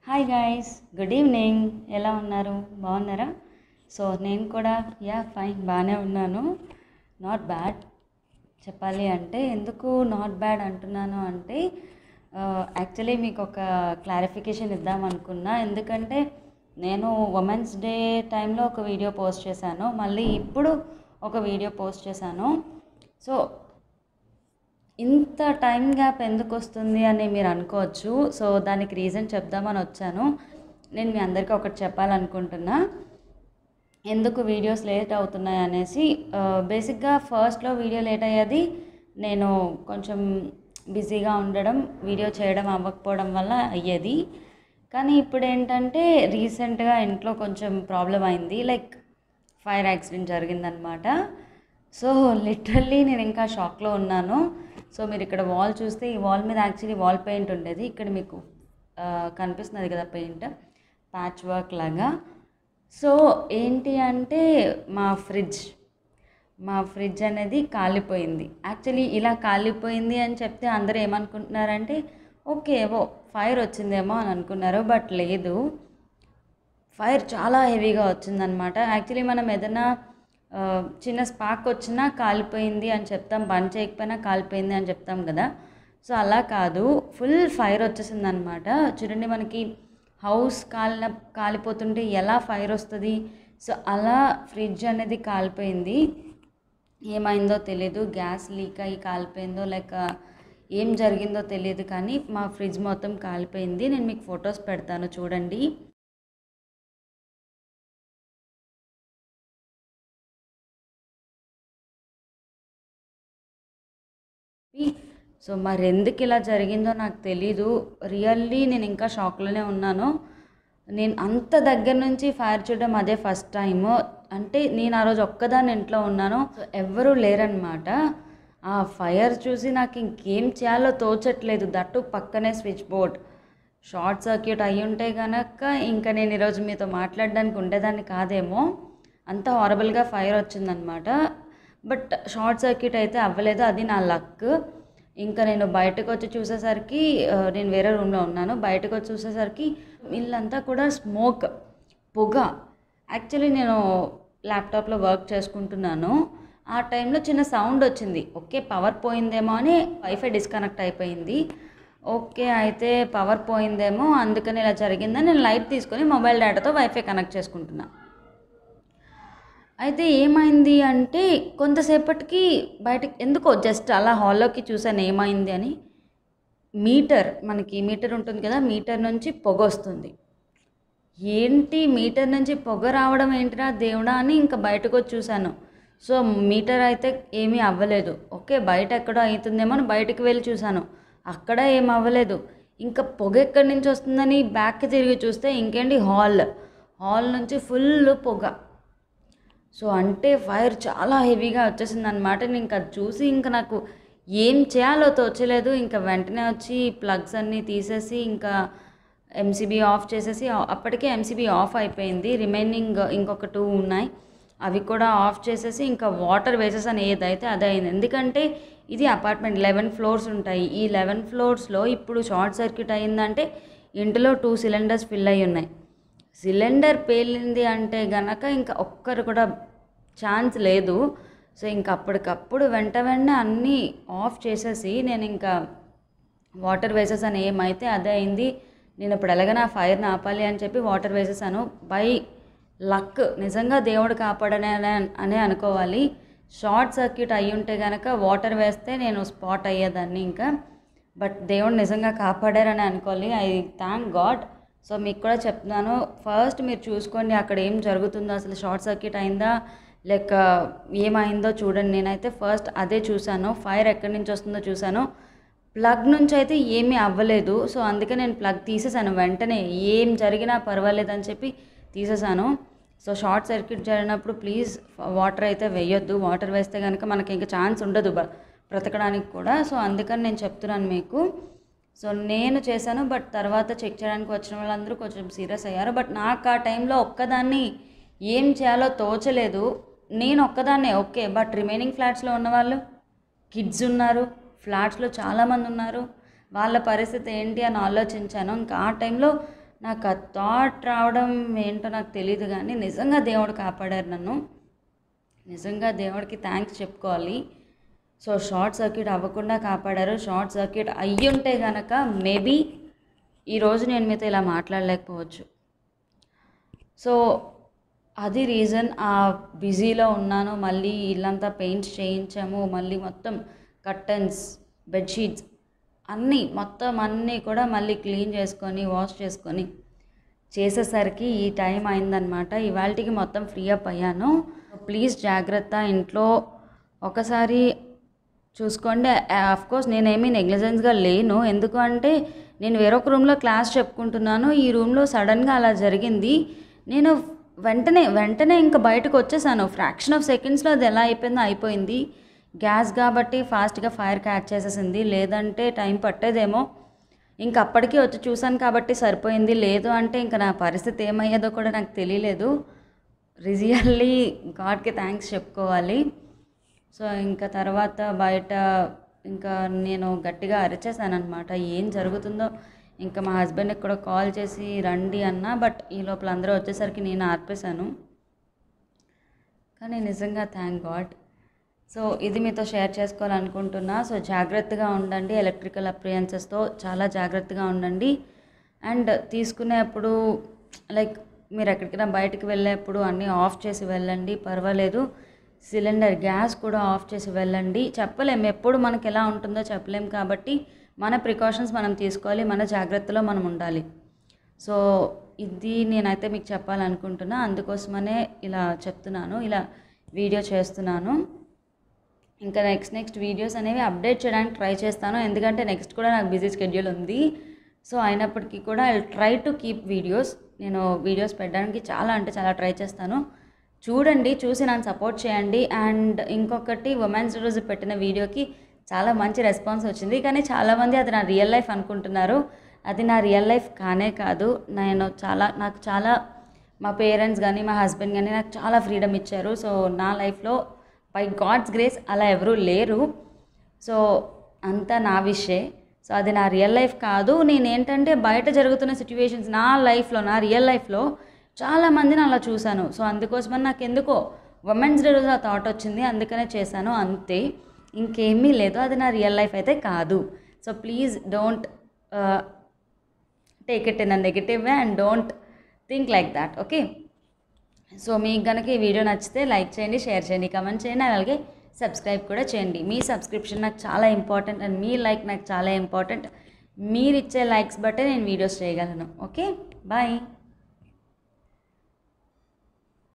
hi guys good evening ఎలా ఉన్నారు బాగున్నారా సో నేను కూడా యా ఫైన్ బాగానే ఉన్నాను నాట్ బ్యాడ్ చెప్పాలి అంటే ఎందుకు నాట్ బ్యాడ్ అంటున్నాను అంటే యాక్చువల్లీ మీకు ఒక క్లారిఫికేషన్ ఇద్దాం అనుకున్నా ఎందుకంటే నేను ఉమెన్స్ డే టైంలో ఒక వీడియో పోస్ట్ చేశాను మళ్ళీ ఇప్పుడు ఒక వీడియో పోస్ట్ చేశాను సో ఇంత టైం గ్యాప్ ఎందుకు వస్తుంది అని మీరు అనుకోవచ్చు సో దానికి రీజన్ చెప్దామని వచ్చాను నేను మీ అందరికీ ఒకటి చెప్పాలనుకుంటున్నా ఎందుకు వీడియోస్ లేట్ అవుతున్నాయి అనేసి బేసిక్గా ఫస్ట్లో వీడియో లేట్ అయ్యేది నేను కొంచెం బిజీగా ఉండడం వీడియో చేయడం అవ్వకపోవడం వల్ల అయ్యేది కానీ ఇప్పుడు ఏంటంటే రీసెంట్గా ఇంట్లో కొంచెం ప్రాబ్లం అయింది లైక్ ఫైర్ యాక్సిడెంట్ జరిగిందనమాట సో లిటరల్లీ నేను ఇంకా షాక్లో ఉన్నాను సో మీరు ఇక్కడ వాల్ చూస్తే ఈ వాల్ మీద యాక్చువల్లీ వాల్ పెయింట్ ఉండేది ఇక్కడ మీకు ఆ, కనిపిస్తున్నది కదా పెయింట్ ప్యాచ్ వర్క్ లాగా సో ఏంటి అంటే మా ఫ్రిడ్జ్ మా ఫ్రిడ్జ్ అనేది కాలిపోయింది యాక్చువల్లీ ఇలా కాలిపోయింది అని చెప్తే అందరూ ఏమనుకుంటున్నారంటే ఓకే ఓ ఫైర్ వచ్చిందేమో అని అనుకున్నారు బట్ లేదు ఫైర్ చాలా హెవీగా వచ్చిందనమాట యాక్చువల్లీ మనం ఏదైనా ఆ, చిన్న స్పార్క్ వచ్చినా కాలిపోయింది అని చెప్తాం బంద్ చేయకపోయినా కాలిపోయింది అని చెప్తాం కదా సో అలా కాదు ఫుల్ ఫైర్ వచ్చేసింది అనమాట చూడండి మనకి హౌస్ కాలిన కాలిపోతుంటే ఎలా ఫైర్ వస్తుంది సో అలా ఫ్రిడ్జ్ అనేది కాలిపోయింది ఏమైందో తెలియదు గ్యాస్ లీక్ అయ్యి కాలిపోయిందో లేక ఏం జరిగిందో తెలియదు కానీ మా ఫ్రిడ్జ్ మొత్తం కాలిపోయింది నేను మీకు ఫొటోస్ పెడతాను చూడండి సో మరి ఎందుకు ఇలా జరిగిందో నాకు తెలీదు రియల్లీ నేను ఇంకా షాక్లోనే ఉన్నాను నేను అంత దగ్గర నుంచి ఫైర్ చూడడం అదే ఫస్ట్ టైం అంటే నేను ఆ రోజు ఒక్కదాన్ని ఇంట్లో ఉన్నాను సో ఎవ్వరూ లేరనమాట ఆ ఫైర్ చూసి నాకు ఇంకేం చేయాలో తోచట్లేదు దట్టు పక్కనే స్విచ్ బోర్డ్ షార్ట్ సర్క్యూట్ అయి ఉంటే కనుక ఇంకా నేను ఈరోజు మీతో మాట్లాడడానికి ఉండేదాన్ని కాదేమో అంత హారబుల్గా ఫైర్ వచ్చిందనమాట బట్ షార్ట్ సర్క్యూట్ అయితే అవ్వలేదు అది నా లక్ ఇంకా నేను బయటకు వచ్చి చూసేసరికి ఆ, నేను వేరే రూమ్లో ఉన్నాను బయటకు వచ్చి చూసేసరికి వీళ్ళంతా కూడా స్మోక్ పొగ యాక్చువల్లీ నేను ల్యాప్టాప్లో వర్క్ చేసుకుంటున్నాను ఆ టైంలో చిన్న సౌండ్ వచ్చింది ఓకే పవర్ పోయిందేమో అని వైఫై డిస్కనెక్ట్ అయిపోయింది ఓకే అయితే పవర్ పోయిందేమో అందుకని ఇలా జరిగిందని నేను లైట్ తీసుకొని మొబైల్ డేటాతో వైఫై కనెక్ట్ చేసుకుంటున్నా అయితే ఏమైంది అంటే కొంతసేపటికి బయటకి ఎందుకో జస్ట్ అలా హాల్లోకి చూసాను ఏమైంది అని మీటర్ మనకి మీటర్ ఉంటుంది కదా మీటర్ నుంచి పొగ వస్తుంది ఏంటి మీటర్ నుంచి పొగ రావడం ఏంటిరా దేవుడా అని ఇంకా బయటకు వచ్చి చూశాను సో మీటర్ అయితే ఏమీ అవ్వలేదు ఓకే బయట ఎక్కడో అవుతుందేమో అని బయటకు వెళ్ళి చూశాను అక్కడ ఏం అవ్వలేదు ఇంకా పొగ ఎక్కడి నుంచి వస్తుందని బ్యాక్కి తిరిగి చూస్తే ఇంకేంటి హాల్ హాల్ నుంచి ఫుల్ పొగ సో అంటే ఫైర్ చాలా హెవీగా వచ్చేసింది అనమాట నేను ఇంకా అది చూసి ఇంకా నాకు ఏం చేయాలో తోచలేదు ఇంకా వెంటనే వచ్చి ప్లగ్స్ అన్నీ తీసేసి ఇంకా ఎంసీబీ ఆఫ్ చేసేసి ఆ- అప్పటికే ఎంసీబీ ఆఫ్ అయిపోయింది రిమైనింగ్ ఇంకొక టూ ఉన్నాయి అవి కూడా ఆఫ్ చేసేసి ఇంకా వాటర్ వేసేసాను ఏదైతే అదే అయింది ఎందుకంటే ఇది అపార్ట్మెంట్ లెవెన్ ఫ్లోర్స్ ఉంటాయి ఈ లెవెన్ ఫ్లోర్స్లో ఇప్పుడు షార్ట్ సర్క్యూట్ అయిందంటే ఇంటిలో టూ సిలిండర్స్ ఫిల్ అయి ఉన్నాయి సిలిండర్ పేలింది అంటే గనక ఇంకా ఒక్కరు కూడా ఛాన్స్ లేదు సో ఇంక అప్పటికప్పుడు వెంట వెంటనే అన్నీ ఆఫ్ చేసేసి నేను ఇంకా వాటర్ వేసేసాను ఏమైతే అదే అయింది నేను ఇప్పుడు ఎలాగైనా ఫైర్ని ఆపాలి అని చెప్పి వాటర్ వేసేసాను బై లక్ నిజంగా దేవుడు కాపాడనే అనే- అనే అనుకోవాలి షార్ట్ సర్క్యూట్ అయ్యి ఉంటే కనుక వాటర్ వేస్తే నేను స్పాట్ అయ్యేదాన్ని ఇంకా బట్ దేవుడు నిజంగా కాపాడారని అనుకోవాలి ఐ థ్యాంక్ గాడ్ సో మీకు కూడా చెప్తున్నాను ఫస్ట్ మీరు చూసుకోండి అక్కడ ఏం జరుగుతుందో అసలు షార్ట్ సర్క్యూట్ అయిందా లేక ఏమైందో చూడండి నేనైతే ఫస్ట్ అదే చూశాను ఫైర్ ఎక్కడి నుంచి వస్తుందో చూశాను ప్లగ్ నుంచి అయితే ఏమీ అవ్వలేదు సో అందుకే నేను ప్లగ్ తీసేసాను వెంటనే ఏం జరిగినా పర్వాలేదని చెప్పి తీసేసాను సో షార్ట్ సర్క్యూట్ జరిగినప్పుడు ప్లీజ్ వాటర్ అయితే వేయొద్దు వాటర్ వేస్తే కనుక మనకి ఇంకా ఛాన్స్ ఉండదు బ- బ్రతకడానికి కూడా సో అందుకని నేను చెప్తున్నాను మీకు సో నేను చేశాను బట్ తర్వాత చెక్ చేయడానికి వచ్చిన వాళ్ళందరూ కొంచెం సీరియస్ అయ్యారు బట్ నాకు ఆ టైంలో ఒక్కదాన్ని ఏం చేయాలో తోచలేదు నేను ఒక్కదాన్నే ఓకే బట్ రిమైనింగ్ ఫ్లాట్స్లో ఉన్నవాళ్ళు కిడ్స్ ఉన్నారు ఫ్లాట్స్లో చాలామంది ఉన్నారు వాళ్ళ పరిస్థితి ఏంటి అని ఆలోచించాను ఇంకా ఆ టైంలో నాకు ఆ థాట్ రావడం ఏంటో నాకు తెలియదు కానీ నిజంగా దేవుడు కాపాడారు నన్ను నిజంగా దేవుడికి థ్యాంక్స్ చెప్పుకోవాలి సో షార్ట్ సర్క్యూట్ అవ్వకుండా కాపాడారు షార్ట్ సర్క్యూట్ అయ్యుంటే కనుక మేబీ ఈరోజు నేను మీతో ఇలా మాట్లాడలేకపోవచ్చు సో అది రీజన్ ఆ బిజీలో ఉన్నాను మళ్ళీ ఇల్లంతా పెయింట్స్ చేయించాము మళ్ళీ మొత్తం కర్టన్స్ బెడ్షీట్స్ అన్నీ మొత్తం అన్నీ కూడా మళ్ళీ క్లీన్ చేసుకొని వాష్ చేసుకొని చేసేసరికి ఈ టైం అయిందనమాట ఇవాళకి మొత్తం ఫ్రీ అప్ అయ్యాను ప్లీజ్ జాగ్రత్త ఇంట్లో ఒకసారి చూసుకోండి కోర్స్ నేనేమీ నెగ్లిజెన్స్గా లేను ఎందుకు అంటే నేను వేరొక రూమ్లో క్లాస్ చెప్పుకుంటున్నాను ఈ రూమ్లో సడన్గా అలా జరిగింది నేను వెంటనే వెంటనే ఇంకా బయటకు వచ్చేసాను ఫ్రాక్షన్ ఆఫ్ సెకండ్స్లో అది ఎలా అయిపోయిందో అయిపోయింది గ్యాస్ కాబట్టి ఫాస్ట్గా ఫైర్ క్యాచ్ చేసేసింది లేదంటే టైం పట్టేదేమో ఇంక అప్పటికి వచ్చి చూశాను కాబట్టి సరిపోయింది లేదు అంటే ఇంకా నా పరిస్థితి ఏమయ్యేదో కూడా నాకు తెలియలేదు రియల్లీ గాడ్కి థ్యాంక్స్ చెప్పుకోవాలి సో ఇంకా తర్వాత బయట ఇంకా నేను గట్టిగా అరిచేసాను అనమాట ఏం జరుగుతుందో ఇంకా మా హస్బెండ్కి కూడా కాల్ చేసి రండి అన్న బట్ ఈ లోపల అందరూ వచ్చేసరికి నేను ఆర్పేశాను కానీ నిజంగా థ్యాంక్ గాడ్ సో ఇది మీతో షేర్ చేసుకోవాలనుకుంటున్నా సో జాగ్రత్తగా ఉండండి ఎలక్ట్రికల్ అప్లయన్సెస్తో చాలా జాగ్రత్తగా ఉండండి అండ్ తీసుకునేప్పుడు లైక్ మీరు ఎక్కడికైనా బయటికి వెళ్ళేప్పుడు అన్నీ ఆఫ్ చేసి వెళ్ళండి పర్వాలేదు సిలిండర్ గ్యాస్ కూడా ఆఫ్ చేసి వెళ్ళండి చెప్పలేం ఎప్పుడు మనకి ఎలా ఉంటుందో చెప్పలేం కాబట్టి మన ప్రికాషన్స్ మనం తీసుకోవాలి మన జాగ్రత్తలో మనం ఉండాలి సో ఇది నేనైతే మీకు చెప్పాలనుకుంటున్నా అందుకోసమనే ఇలా చెప్తున్నాను ఇలా వీడియో చేస్తున్నాను ఇంకా నెక్స్ట్ నెక్స్ట్ వీడియోస్ అనేవి అప్డేట్ చేయడానికి ట్రై చేస్తాను ఎందుకంటే నెక్స్ట్ కూడా నాకు బిజీ స్కెడ్యూల్ ఉంది సో అయినప్పటికీ కూడా I try to keep videos నేను వీడియోస్ పెట్టడానికి చాలా అంటే చాలా ట్రై చేస్తాను చూడండి చూసి నన్ను సపోర్ట్ చేయండి అండ్ ఇంకొకటి ఉమెన్స్ రోజు పెట్టిన వీడియోకి చాలా మంచి రెస్పాన్స్ వచ్చింది కానీ చాలామంది అది నా రియల్ లైఫ్ అనుకుంటున్నారు అది నా రియల్ లైఫ్ కానే కాదు నేను చాలా నాకు చాలా మా పేరెంట్స్ కానీ మా హస్బెండ్ కానీ నాకు చాలా ఫ్రీడమ్ ఇచ్చారు సో నా లైఫ్లో బై గాడ్స్ గ్రేస్ అలా ఎవరూ లేరు సో అంతా నా విషయే సో అది నా రియల్ లైఫ్ కాదు నేను ఏంటంటే బయట జరుగుతున్న సిచ్యువేషన్స్ నా లైఫ్లో నా రియల్ లైఫ్లో చాలా మందిని అలా చూశాను సో అందుకోసమని నాకు ఎందుకో ఉమెన్స్ డే రోజు ఆ థాట్ వచ్చింది అందుకనే చేశాను అంతే ఇంకేమీ లేదు అది నా రియల్ లైఫ్ అయితే కాదు so please don't take it in a negative way and don't think like that okay so మీకు కనుక ఈ వీడియో నచ్చితే లైక్ చేయండి షేర్ చేయండి కమెంట్ చేయండి అలాగే సబ్స్క్రైబ్ కూడా చేయండి మీ సబ్స్క్రిప్షన్ నాకు చాలా ఇంపార్టెంట్ అండ్ మీ లైక్ నాకు చాలా ఇంపార్టెంట్ మీరు ఇచ్చే లైక్స్ బట్టే నేను వీడియోస్ చేయగలను ఓకే బాయ్